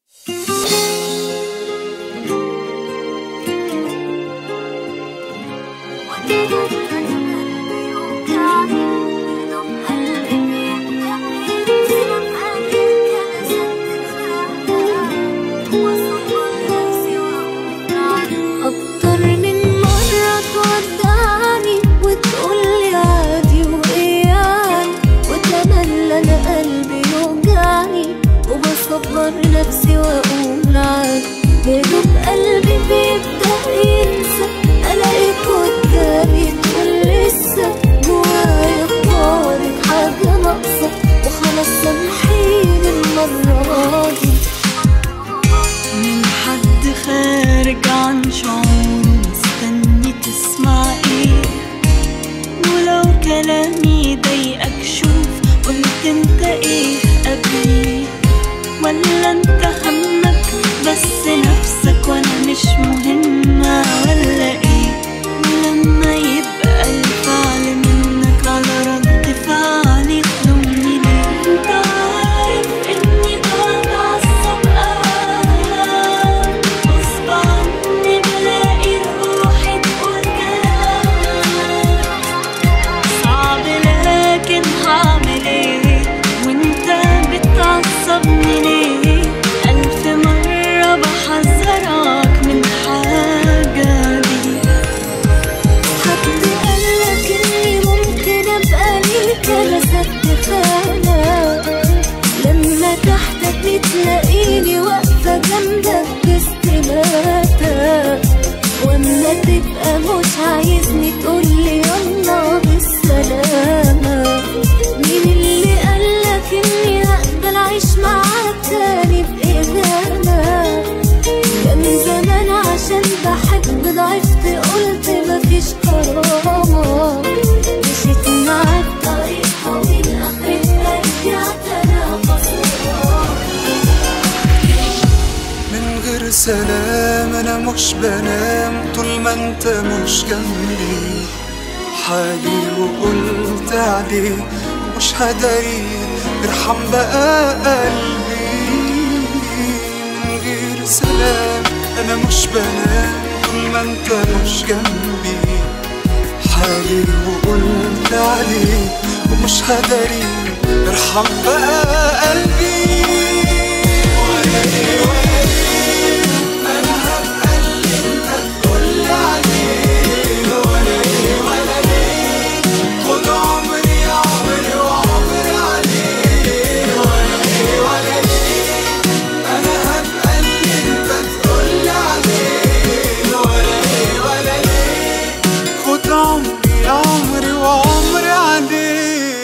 أكتر من مرة تودعني وتقولي عادي وإيه يعني وأتمنى أنا قلبي يوجعني وبصبر نفسي وأقول عادي يا دوب قلبي بيبدأ ينسى ألاقيك قدامي تقول لسه جوايا اختارك حاجة ناقصة وخلاص سامحيني المرة دي من حد خارج عن شعوره مستني تسمع ايه ولو كلامي ضايقك شوف قلت انت ايه قبلي ولا انت همك بس نفسك وانا مش مهمة ولا ايه ولما يبقى الفعل منك على رد فعلي تلومني ليه انت عارف اني بتعصب اوقات غصب عني بلاقي روحي تقول كلام صعب لكن هعمل ايه وانت بتعصبني ليه الف مرة بحذرك من حاجة دي حد قالك اني ممكن ابقى ليك انا سد خانة لما تحتاجني تلاقيني واقفة جنبك باستماتة واما تبقى مش عايزني تقولي يلا بالسلامة مين اللي قالك اني هقبل اعيش معاك تاني بإهانة كان زمان عشان بحب ضعفت قلت مفيش كرامة مشيت معاك طريق طويل آخرتها رجعت أنا خسران من غير سلام انا مش بنام طول ما انت مش جنبي حالي وقلت عليه مش هداري ارحم بقى قلبي من غير سلام انا مش بنام طول ما انت مش جنبي حالي وقلت عليه ومش هداري ارحم بقى قلبي خد عمري عمري وعمري عليه ولا ليه ولا ليه انا هبقى اللي انت تقولي عليه ولا ليه ولا ليه خد عمري عمري وعمري عليه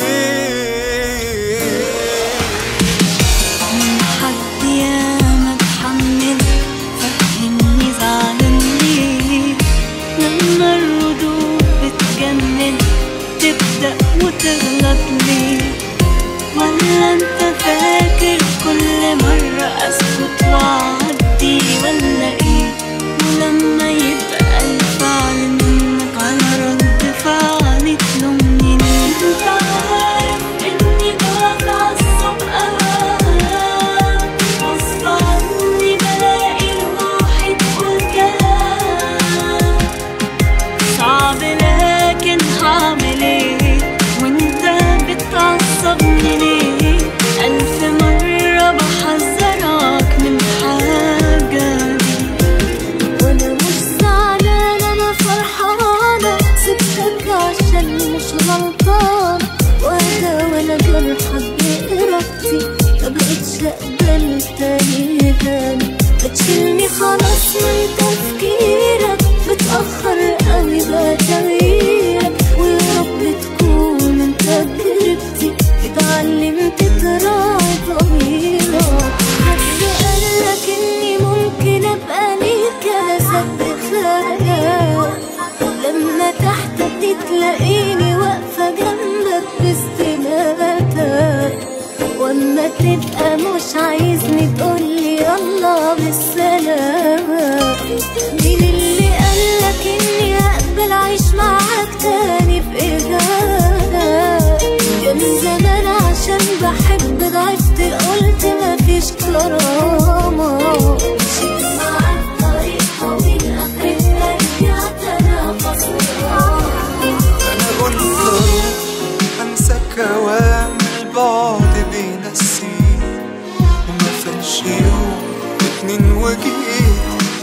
من حد ياما اتحمل فهمني زعلان ليه لما الردود بتجنن تبدأ وتغلط ليه ولا انت فاكر كل مرة اسكت واعدي ولا ايه ولما يبقى الفعل منك على رد فعلي تلومني ليه انت عارف اني بتعصب اوقات غصب عني بلاقي روحي تقول كلام صعب لكن هعمل ايه وانت بتعصبني ليه الف مرة بحذرك من حاجة دي وانا مش زعلانة انا فرحانة سبتك عشان مش غلطان وانا وانا جرحك بإرادتي مبقتش اقبل تاني تاني بتشيلني خلاص من تفكيرك متأخر قوي بقى تغييرك ويا رب تكون انت تجربتي اتعلمت تراعي ضميرك حد قالك اني ممكن ابقى ليك انا سد خانة لما تحتاجني تلاقيني واقفة جنبك باستماتة واما تبقى مش عايزني تقولي يلا بالسلامة مين اللي قالك اني هقبل اعيش معاك تاني بإهانة كان زمان عشان بحب ضعفت قلت مفيش كرامة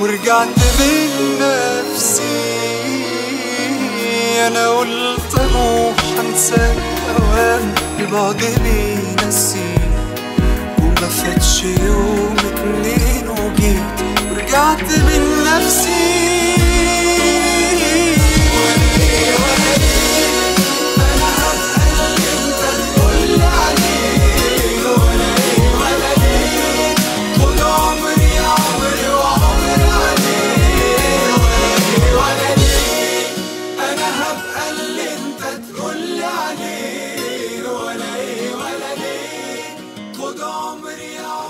ورجعت من نفسي انا قلت اروح انسى اوام البعد بينسي وما فاتش يوم اتنين وجيت ورجعت من نفسي وانا ايه وانا ايه انا هبقى اللي انت تقول عليه وانا ايه وانا ايه خد عمري عمري وعمري عليه وانا ايه وانا ايه انا هبقى اللي انت تقول عليه ولا ايه ولا ليه خد عمري